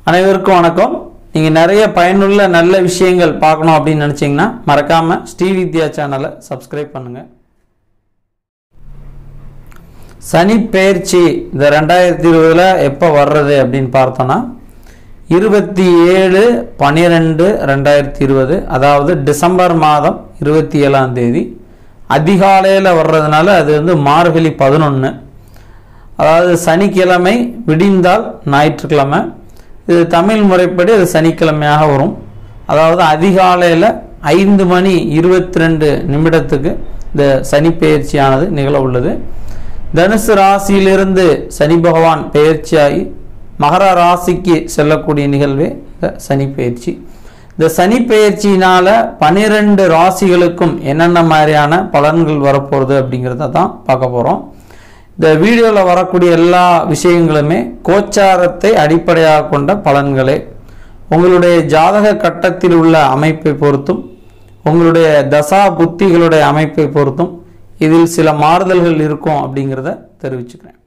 அனைவருக்கும் வணக்கம் நீங்கள் நிறைய பயனுள்ள நல்ல விஷயங்கள் பார்க்கணும் அப்படின்னு நினச்சிங்கன்னா மறக்காமல் ஸ்ரீவித்யா சேனலை சப்ஸ்கிரைப் பண்ணுங்கள் சனி பெயர்ச்சி இந்த ரெண்டாயிரத்தி இருபதில் எப்போ வர்றது அப்படின்னு பார்த்தோன்னா இருபத்தி ஏழு பன்னிரெண்டு ரெண்டாயிரத்தி இருபது அதாவது டிசம்பர் மாதம் இருபத்தி ஏழாம் தேதி அதிகாலையில் வர்றதுனால அது வந்து மார்கழி பதினொன்று அதாவது சனிக்கிழமை விடிந்தால் ஞாயிற்றுக்கிழமை இது தமிழ் முறைப்படி அது சனிக்கிழமையாக வரும் அதாவது அதிகாலையில் ஐந்து மணி இருபத்தி ரெண்டு நிமிடத்துக்கு இந்த சனி பெயர்ச்சியானது நிகழ உள்ளது தனுசு ராசியிலிருந்து சனி பகவான் பெயர்ச்சியாகி மகர ராசிக்கு செல்லக்கூடிய நிகழ்வே இந்த சனி பெயர்ச்சி இந்த சனி பெயர்ச்சியினால பன்னிரெண்டு ராசிகளுக்கும் என்னென்ன மாதிரியான பலன்கள் வரப்போகிறது அப்படிங்கிறத தான் பார்க்க போகிறோம் இந்த வீடியோவில் வரக்கூடிய எல்லா விஷயங்களுமே கோச்சாரத்தை அடிப்படையாக கொண்ட பலன்களே உங்களுடைய ஜாதக கட்டத்தில் உள்ள அமைப்பை பொறுத்தும் உங்களுடைய தசா புத்திகளுடைய அமைப்பை பொறுத்தும் இதில் சில மாறுதல்கள் இருக்கும் அப்படிங்கிறத தெரிவிச்சுக்கிறேன்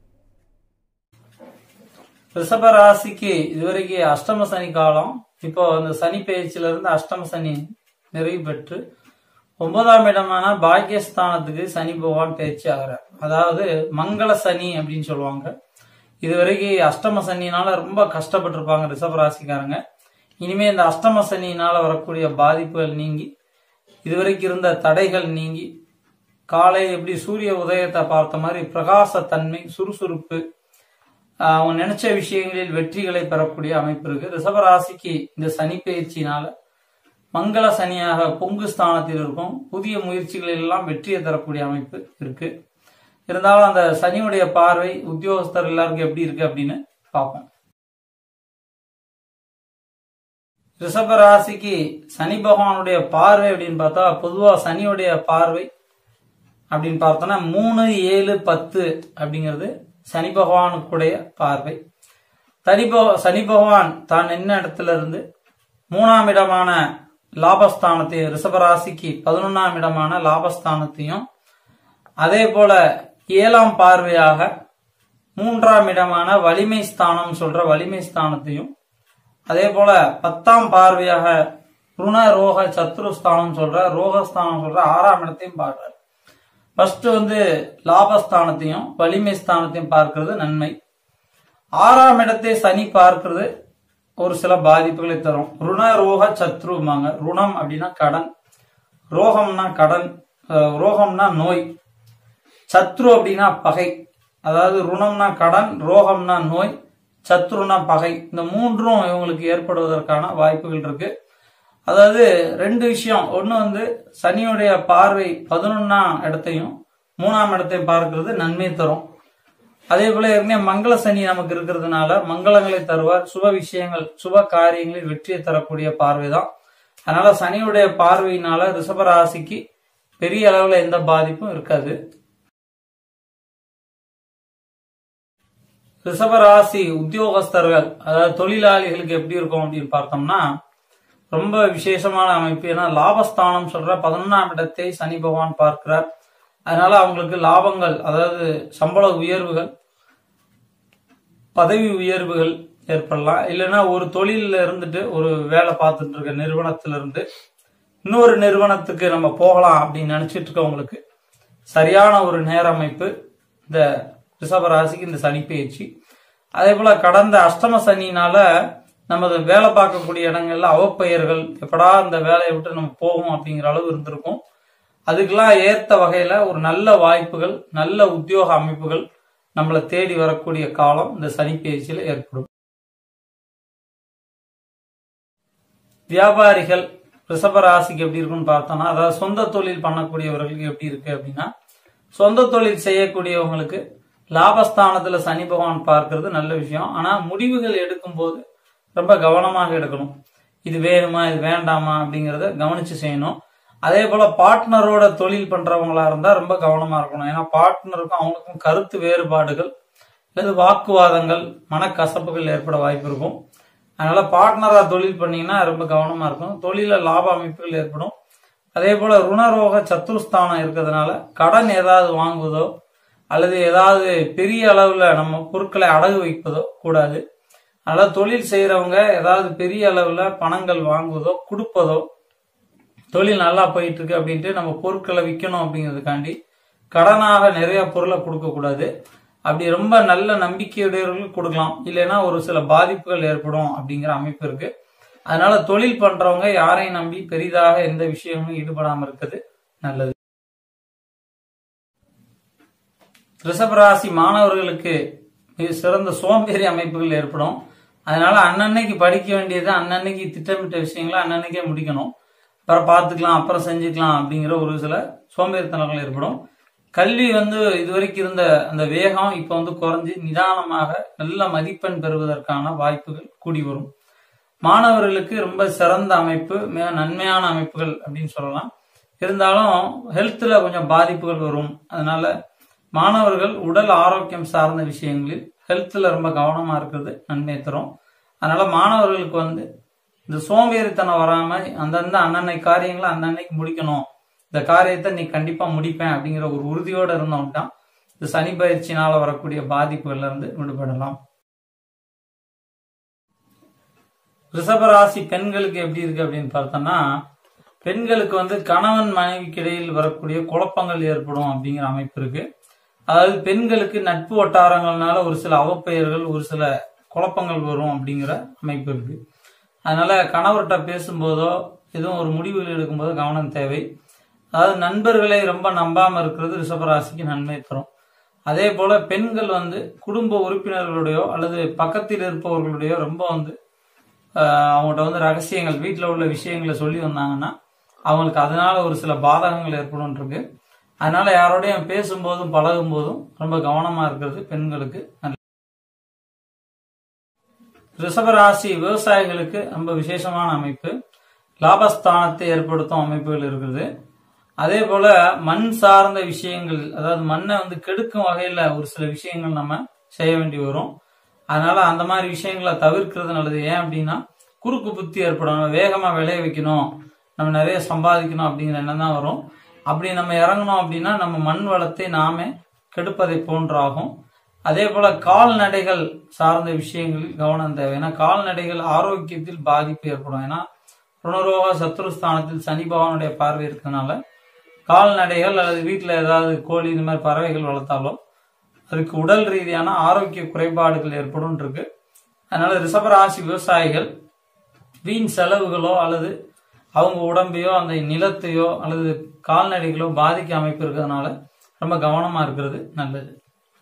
ரிஷப ராசிக்கு இதுவரைக்கும் அஷ்டம சனி காலம் இப்போ அந்த சனி பயிற்சியில இருந்து அஷ்டம சனி நிறைவு பெற்று ஒன்பதாம் இடமான பாக்கியஸ்தானத்துக்கு சனி பகவான் பயிற்சி ஆகிறார் அதாவது மங்கள சனி அப்படின்னு சொல்லுவாங்க இதுவரைக்கும் அஷ்டம சனினால ரொம்ப கஷ்டப்பட்டிருப்பாங்க ரிஷப ராசிக்காரங்க இனிமே இந்த அஷ்டம சனியினால வரக்கூடிய பாதிப்புகள் நீங்கி இதுவரைக்கும் இருந்த தடைகள் நீங்கி காலை எப்படி சூரிய உதயத்தை பார்த்த மாதிரி பிரகாசத்தன்மை சுறுசுறுப்பு ஆஹ் அவங்க நினைச்ச விஷயங்களில் வெற்றிகளை பெறக்கூடிய அமைப்பு இருக்கு ரிஷபராசிக்கு இந்த சனி பயிற்சியினால மங்கள சனியாக பொங்கு ஸ்தானத்தில் இருக்கும் புதிய முயற்சிகளில் எல்லாம் வெற்றியை தரக்கூடிய அமைப்பு இருக்கு இருந்தாலும் அந்த சனியுடைய பார்வை உத்தியோகஸ்தர் எல்லாருக்கும் எப்படி இருக்கு அப்படின்னு பார்ப்போம் ரிஷப ராசிக்கு சனி பகவானுடைய பார்வை அப்படின்னு பார்த்தா பொதுவா சனியுடைய பார்வை அப்படின்னு பார்த்தோம்னா மூணு ஏழு பத்து அப்படிங்கிறது சனி பகவானுக்குடைய பார்வை தனி பக- சனி பகவான் தான் என்ன இடத்துல இருந்து மூணாம் இடமான லாபஸ்தானத்தையும் ரிஷபராசிக்கு பதினொன்னாம் இடமான லாபஸ்தானத்தையும் அதே போல ஏழாம் பார்வையாக மூன்றாம் இடமான வலிமை ஸ்தானம் சொல்ற வலிமை ஸ்தானத்தையும் அதே போல பத்தாம் பார்வையாக ருண ரோக சத்ருஸ்தானம் சொல்ற ரோகஸ்தானம் சொல்ற ஆறாம் இடத்தையும் பார்க்கிறார் ஃபர்ஸ்ட் வந்து லாபஸ்தானத்தையும் வலிமை ஸ்தானத்தையும் பார்க்கிறது நன்மை ஆறாம் இடத்தை சனி பார்க்கிறது ஒரு சில பாதிப்புகளை தரும் ருண ரோக சத்ருமாங்க ருணம் அப்படின்னா கடன் ரோகம்னா கடன் அஹ், ரோகம்னா நோய் சத்ரு அப்படின்னா பகை அதாவது ருணம்னா கடன் ரோகம்னா நோய் சத்ருனா பகை இந்த மூன்றும் இவங்களுக்கு ஏற்படுவதற்கான வாய்ப்புகள் இருக்கு அதாவது ரெண்டு விஷயம் ஒன்று வந்து சனியுடைய பார்வை பதினொன்னாம் இடத்தையும் மூணாம் இடத்தையும் பார்க்கிறது நன்மை தரும் அதே போல ஏற்கனவே மங்கள சனி நமக்கு இருக்கிறதுனால மங்களங்களை தருவார் சுப விஷயங்கள் சுப காரியங்களில் வெற்றியை தரக்கூடிய பார்வை தான் அதனால சனியுடைய பார்வையினால ரிஷபராசிக்கு பெரிய அளவுல எந்த பாதிப்பும் இருக்காது ரிஷபராசி உத்தியோகஸ்தர்கள் அதாவது தொழிலாளிகளுக்கு எப்படி இருக்கும் அப்படின்னு பார்த்தோம்னா ரொம்ப விசேஷமான அமைப்பு ஏன்னா லாபஸ்தானம் சொல்ற பதினொன்றாம் இடத்தை சனி பகவான் பார்க்கிறார் அதனால அவங்களுக்கு லாபங்கள் அதாவது சம்பள உயர்வுகள் பதவி உயர்வுகள் ஏற்படலாம் இல்லைன்னா ஒரு தொழிலில் இருந்துட்டு ஒரு வேலை பார்த்துட்டு இருக்க நிறுவனத்துல இருந்து இன்னொரு நிறுவனத்துக்கு நம்ம போகலாம் அப்படின்னு நினைச்சிட்டு இருக்கவங்களுக்கு சரியான ஒரு நேர அமைப்பு இந்த ரிஷப ராசிக்கு இந்த சனி பயிற்சி அதே போல கடந்த அஷ்டம சனினால நமது வேலை பார்க்கக்கூடிய இடங்கள்ல அவப்பெயர்கள் எப்படா இந்த வேலையை விட்டு நம்ம போவோம் அப்படிங்கிற அளவு இருந்திருக்கும் அதுக்கெல்லாம் ஏத்த வகையில ஒரு நல்ல வாய்ப்புகள் நல்ல உத்தியோக அமைப்புகள் நம்மளை தேடி வரக்கூடிய காலம் இந்த சனி பயிற்சியில ஏற்படும் வியாபாரிகள் ரிஷப ராசிக்கு எப்படி இருக்குன்னு பார்த்தோம்னா அதாவது சொந்த தொழில் பண்ணக்கூடியவர்களுக்கு எப்படி இருக்கு அப்படின்னா சொந்த தொழில் செய்யக்கூடியவங்களுக்கு லாபஸ்தானத்துல சனி பகவான் பார்க்கிறது நல்ல விஷயம் ஆனா முடிவுகள் எடுக்கும்போது ரொம்ப கவனமாக எடுக்கணும் இது வேணுமா இது வேண்டாமா அப்படிங்கறத கவனிச்சு செய்யணும் அதே போல பார்ட்னரோட தொழில் பண்றவங்களா இருந்தா ரொம்ப கவனமா இருக்கணும் ஏன்னா பார்ட்னருக்கும் அவங்களுக்கும் கருத்து வேறுபாடுகள் அல்லது வாக்குவாதங்கள் மனக்கசப்புகள் ஏற்பட வாய்ப்பு இருக்கும் அதனால பார்ட்னரா தொழில் பண்ணீங்கன்னா ரொம்ப கவனமா இருக்கும் தொழில லாப அமைப்புகள் ஏற்படும் அதே போல ருணரோக சத்துருஸ்தானம் இருக்கிறதுனால கடன் ஏதாவது வாங்குவதோ அல்லது ஏதாவது பெரிய அளவுல நம்ம பொருட்களை அடகு வைப்பதோ கூடாது அதனால தொழில் செய்யறவங்க ஏதாவது பெரிய அளவுல பணங்கள் வாங்குவதோ கொடுப்பதோ தொழில் நல்லா போயிட்டு இருக்கு அப்படின்ட்டு நம்ம பொருட்களை விற்கணும் அப்படிங்கிறதுக்காண்டி கடனாக நிறைய பொருளை கொடுக்க கூடாது அப்படி ரொம்ப நல்ல நம்பிக்கையுடையவர்களுக்கு கொடுக்கலாம் இல்லைன்னா ஒரு சில பாதிப்புகள் ஏற்படும் அப்படிங்கிற அமைப்பு இருக்கு அதனால தொழில் பண்றவங்க யாரையும் நம்பி பெரிதாக எந்த விஷயமும் ஈடுபடாம இருக்குது நல்லது ரிஷபராசி மாணவர்களுக்கு மிக சிறந்த சோம்பேறி அமைப்புகள் ஏற்படும் அதனால அன்னன்னைக்கு படிக்க வேண்டியது அன்னன்னைக்கு திட்டமிட்ட விஷயங்களை அன்னன்னைக்கே முடிக்கணும் அப்புறம் பார்த்துக்கலாம் அப்புறம் செஞ்சுக்கலாம் அப்படிங்கிற ஒரு சில சோம்பேறித்தனங்கள் ஏற்படும் கல்வி வந்து இதுவரைக்கும் இருந்த அந்த வேகம் இப்போ வந்து குறைஞ்சி நிதானமாக நல்ல மதிப்பெண் பெறுவதற்கான வாய்ப்புகள் கூடி வரும் மாணவர்களுக்கு ரொம்ப சிறந்த அமைப்பு மிக நன்மையான அமைப்புகள் அப்படின்னு சொல்லலாம் இருந்தாலும் ஹெல்த்ல கொஞ்சம் பாதிப்புகள் வரும் அதனால மாணவர்கள் உடல் ஆரோக்கியம் சார்ந்த விஷயங்களில் ஹெல்த்ல ரொம்ப கவனமா இருக்கிறது நன்மை தரும் அதனால மாணவர்களுக்கு வந்து இந்த சோம்பேறித்தனம் வராம அந்தந்த அன்னன்னை காரியங்களை அன்னன்னைக்கு முடிக்கணும் இந்த காரியத்தை நீ கண்டிப்பா முடிப்பேன் அப்படிங்கிற ஒரு உறுதியோட இருந்தோம்னா இந்த சனி பயிற்சினால வரக்கூடிய பாதிப்புகள்ல இருந்து விடுபடலாம் ரிஷபராசி பெண்களுக்கு எப்படி இருக்கு அப்படின்னு பார்த்தோம்னா பெண்களுக்கு வந்து கணவன் மனைவிக்கு இடையில் வரக்கூடிய குழப்பங்கள் ஏற்படும் அப்படிங்கிற அமைப்பு இருக்கு அதாவது பெண்களுக்கு நட்பு வட்டாரங்கள்னால ஒரு சில அவப்பெயர்கள் ஒரு சில குழப்பங்கள் வரும் அப்படிங்கிற அமைப்பு இருக்கு அதனால கணவர்கிட்ட பேசும்போதோ எதுவும் ஒரு முடிவுகள் எடுக்கும்போதோ கவனம் தேவை அதாவது நண்பர்களை ரொம்ப நம்பாம இருக்கிறது ரிஷபராசிக்கு நன்மை தரும் அதே போல பெண்கள் வந்து குடும்ப உறுப்பினர்களுடையோ அல்லது பக்கத்தில் இருப்பவர்களுடையோ ரொம்ப வந்து ஆஹ், அவங்கள்ட்ட வந்து ரகசியங்கள் வீட்டில் உள்ள விஷயங்களை சொல்லி வந்தாங்கன்னா அவங்களுக்கு அதனால ஒரு சில பாதகங்கள் ஏற்படும் இருக்கு அதனால யாரோடையும் பேசும்போதும் பழகும் போதும் ரொம்ப கவனமா இருக்கிறது பெண்களுக்கு நல்லது ரிஷபராசி விவசாயிகளுக்கு ரொம்ப விசேஷமான அமைப்பு லாபஸ்தானத்தை ஏற்படுத்தும் அமைப்புகள் இருக்குது அதே போல மண் சார்ந்த விஷயங்கள் அதாவது மண்ணை வந்து கெடுக்கும் வகையில ஒரு சில விஷயங்கள் நம்ம செய்ய வேண்டி வரும் அதனால அந்த மாதிரி விஷயங்களை தவிர்க்கிறது நல்லது ஏன் அப்படின்னா குறுக்கு புத்தி ஏற்படும் நம்ம வேகமா விளைய வைக்கணும் நம்ம நிறைய சம்பாதிக்கணும் அப்படிங்கிற எண்ணம் தான் வரும் அப்படி நம்ம இறங்கணும் அப்படின்னா நம்ம மண் வளத்தை நாமே கெடுப்பதை போன்றாகும் அதே போல கால்நடைகள் சார்ந்த விஷயங்களில் கவனம் தேவை ஏன்னா கால்நடைகள் ஆரோக்கியத்தில் பாதிப்பு ஏற்படும் ஏன்னா ருணரோக சத்ருஸ்தானத்தில் சனி பகவானுடைய பார்வை இருக்கிறதுனால கால்நடைகள் அல்லது வீட்டில் ஏதாவது கோழி இந்த மாதிரி பறவைகள் வளர்த்தாலோ அதுக்கு உடல் ரீதியான ஆரோக்கிய குறைபாடுகள் ஏற்படும் இருக்கு அதனால ரிஷபராசி விவசாயிகள் வீண் செலவுகளோ அல்லது அவங்க உடம்பையோ அந்த நிலத்தையோ அல்லது கால்நடைகளோ பாதிக்க அமைப்பு இருக்கிறதுனால ரொம்ப கவனமா இருக்கிறது நல்லது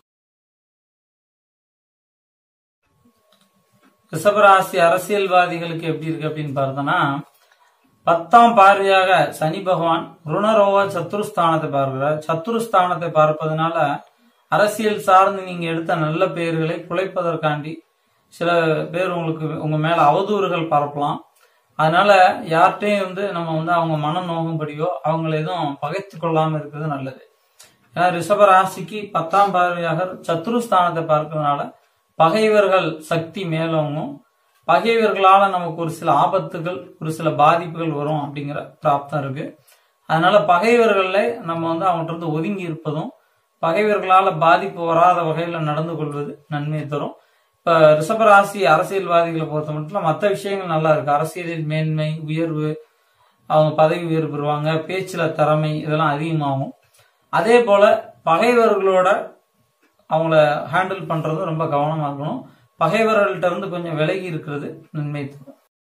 ரிஷபராசி அரசியல்வாதிகளுக்கு எப்படி இருக்கு அப்படின்னு பார்த்தோம்னா பத்தாம் பார்வையாக சனி பகவான் ருணரோக சத்துருஸ்தானத்தை பார்க்கிறார் சத்துருஸ்தானத்தை பார்ப்பதனால அரசியல் சார்ந்து நீங்க எடுத்த நல்ல பெயர்களை குலைப்பதற்காண்டி சில பேர் உங்களுக்கு உங்க மேல அவதூறுகள் பரப்பலாம் அதனால யார்கிட்டையும் வந்து நம்ம வந்து அவங்க மனம் நோகும்படியோ அவங்கள எதுவும் பகைத்து கொள்ளாம இருக்கிறது நல்லது ஏன்னா ரிஷப ராசிக்கு பத்தாம் பார்வையாக சத்துருஸ்தானத்தை பார்க்கறதுனால பகைவர்கள் சக்தி மேலோங்கும் பகைவர்களால நமக்கு ஒரு சில ஆபத்துகள் ஒரு சில பாதிப்புகள் வரும் அப்படிங்கிற பிராப்தம் இருக்கு அதனால பகைவர்கள்ல நம்ம வந்து அவங்கள்ட்ட இருந்து ஒதுங்கி இருப்பதும் பகைவர்களால பாதிப்பு வராத வகையில நடந்து கொள்வது நன்மை தரும் இப்ப ரிஷபராசி அரசியல்வாதிகளை பொறுத்த மட்டும் மற்ற விஷயங்கள் நல்லா இருக்கு அரசியலில் மேன்மை உயர்வு அவங்க பதவி உயர்வு பெறுவாங்க பேச்சுல திறமை இதெல்லாம் அதிகமாகும் அதே போல பகைவர்களோட அவங்கள ஹேண்டில் பண்றதும் ரொம்ப கவனமா இருக்கணும் பகைவர்கள்ட்ட இருந்து கொஞ்சம் விலகி இருக்கிறது நன்மை தரும்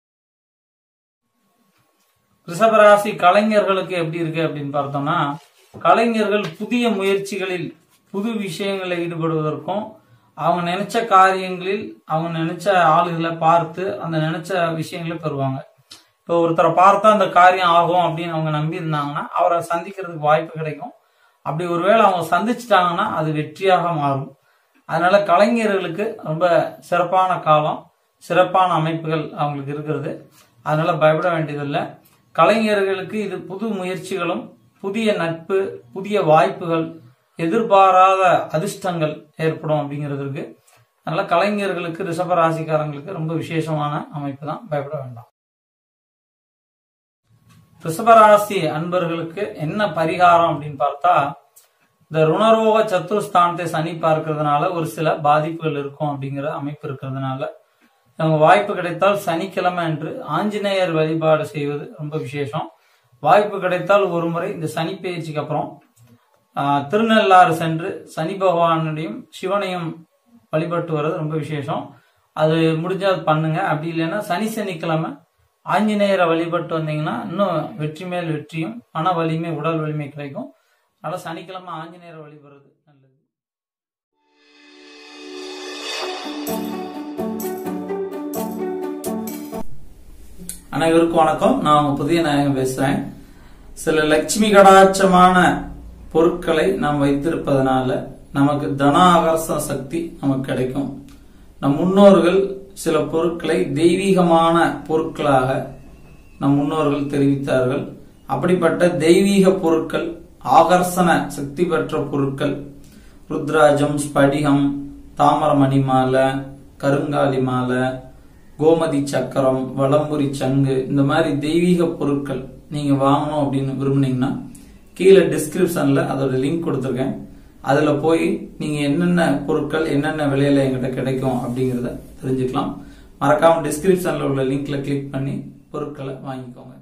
ரிஷபராசி கலைஞர்களுக்கு எப்படி இருக்கு அப்படின்னு பார்த்தோம்னா கலைஞர்கள் புதிய முயற்சிகளில் புது விஷயங்களை ஈடுபடுவதற்கும் அவங்க நினைச்ச காரியங்களில் அவங்க நினைச்ச ஆளுகளை பார்த்து அந்த நினைச்ச விஷயங்களை பெறுவாங்க இப்போ ஒருத்தரை பார்த்தா அந்த காரியம் ஆகும் அப்படின்னு அவங்க நம்பி இருந்தாங்கன்னா அவரை சந்திக்கிறதுக்கு வாய்ப்பு கிடைக்கும் அப்படி ஒருவேளை அவங்க சந்திச்சிட்டாங்கன்னா அது வெற்றியாக மாறும் அதனால கலைஞர்களுக்கு ரொம்ப சிறப்பான காலம் சிறப்பான அமைப்புகள் அவங்களுக்கு இருக்கிறது அதனால பயப்பட வேண்டியதில்லை கலைஞர்களுக்கு இது புது முயற்சிகளும் புதிய நட்பு புதிய வாய்ப்புகள் எதிர்பாராத அதிர்ஷ்டங்கள் ஏற்படும் அப்படிங்கிறது இருக்கு அதனால கலைஞர்களுக்கு ரிஷபராசிக்காரங்களுக்கு ரொம்ப விசேஷமான அமைப்பு தான் பயப்பட வேண்டாம் ரிஷபராசி அன்பர்களுக்கு என்ன பரிகாரம் அப்படின்னு பார்த்தா இந்த ருணரோக சத்துருஸ்தானத்தை சனி பார்க்கறதுனால ஒரு சில பாதிப்புகள் இருக்கும் அப்படிங்கிற அமைப்பு இருக்கிறதுனால அவங்க வாய்ப்பு கிடைத்தால் சனிக்கிழமை அன்று ஆஞ்சநேயர் வழிபாடு செய்வது ரொம்ப விசேஷம் வாய்ப்பு கிடைத்தால் ஒரு முறை இந்த சனி பயிற்சிக்கு அப்புறம் ஆஹ், திருநள்ளாறு சென்று சனி பகவானுடையும் சிவனையும் வழிபட்டு வர்றது ரொம்ப விசேஷம் அது முடிஞ்சா அது பண்ணுங்க அப்படி இல்லைன்னா சனி சனிக்கிழமை ஆஞ்சநேயரை வழிபட்டு வந்தீங்கன்னா இன்னும் வெற்றி மேல் வெற்றியும் மன வலிமை உடல் வலிமை கிடைக்கும் அதனால சனிக்கிழமை ஆஞ்சநேயரை வழிபடுறது நல்லது அனைவருக்கும் வணக்கம் நான் உங்க புதிய நாயகம் பேசுறேன் சில லட்சுமி கடாட்சமான பொருட்களை நாம் வைத்திருப்பதனால நமக்கு தன ஆகர்ஷண சக்தி நமக்கு கிடைக்கும் நம் முன்னோர்கள் சில பொருட்களை தெய்வீகமான பொருட்களாக நம் முன்னோர்கள் தெரிவித்தார்கள் அப்படிப்பட்ட தெய்வீக பொருட்கள் ஆகர்ஷண சக்தி பெற்ற பொருட்கள் ருத்ராஜம் ஸ்படிகம் தாமரமணி மாலை கருங்காலி மாலை கோமதி சக்கரம் வலம்புரி சங்கு இந்த மாதிரி தெய்வீக பொருட்கள் நீங்க வாங்கணும் அப்படின்னு விரும்புனீங்கன்னா கீழே டிஸ்கிரிப்ஷன்ல அதோட லிங்க் கொடுத்துருக்கேன் அதுல போய் நீங்க என்னென்ன பொருட்கள் என்னென்ன விலையில எங்கிட்ட கிடைக்கும் அப்படிங்கறத தெரிஞ்சுக்கலாம் மறக்காம டிஸ்கிரிப்ஷன்ல உள்ள லிங்க்ல கிளிக் பண்ணி பொருட்களை வாங்கிக்கோங்க